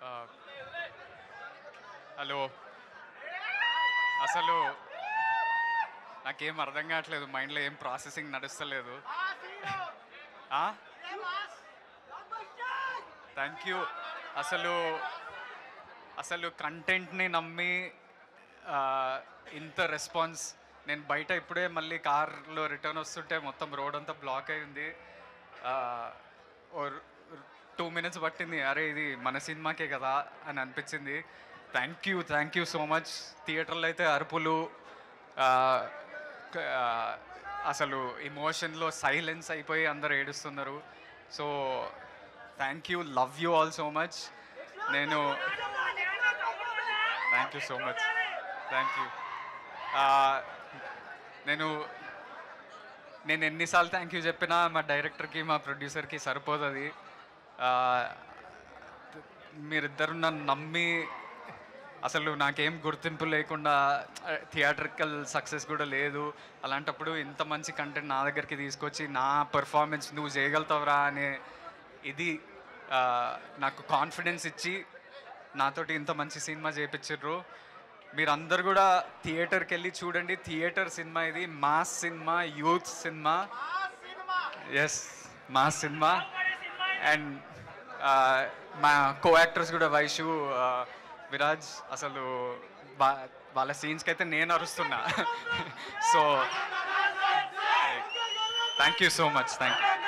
hello అసలు నాకేం అర్థం కావట్లేదు మైండ్లో ఏం ప్రాసెసింగ్ నడుస్తలేదు థ్యాంక్ యూ అసలు అసలు కంటెంట్ని నమ్మి ఆ, ఇంత రెస్పాన్స్ నేను బయట ఇప్పుడే మళ్ళీ కార్లో రిటర్న్ వస్తుంటే మొత్తం రోడ్ అంతా బ్లాక్ అయింది టూ మినిట్స్ పట్టింది అరే ఇది మన సినిమాకే కదా అని అనిపించింది thank you thank you so much థియేటర్లో అయితే అరుపులు ఆ, క- ఆ, అసలు ఇమోషన్లో సైలెన్స్ అయిపోయి అందరు ఏడుస్తున్నారు so thank you love you all so much నేను thank you so much thank you నేను నేను ఎన్నిసార్లు థ్యాంక్ యూ చెప్పినా మా డైరెక్టర్కి మా ప్రొడ్యూసర్కి సరిపోదు అది ఆ, మీరిద్దరు నన్ను నమ్మి అసలు నాకేం గుర్తింపు లేకుండా థియేట్రికల్ సక్సెస్ కూడా లేదు అలాంటప్పుడు ఇంత మంచి కంటెంట్ నా దగ్గరికి తీసుకొచ్చి నా పర్ఫార్మెన్స్ నువ్వు చేయగలుగుతావురా అనే ఇది ఆ, నాకు కాన్ఫిడెన్స్ ఇచ్చి నాతోటి ఇంత మంచి సినిమా చేయించారు మీరందరు కూడా థియేటర్కి వెళ్ళి చూడండి థియేటర్ సినిమా ఇది mass cinema youth cinema yes mass cinema and మా కో యాక్టర్స్ కూడా వైషు ఆ, విరాజ్ అసలు వా- వాళ్ళ సీన్స్కి అయితే నేను అరుస్తున్నా so thank you so much thank you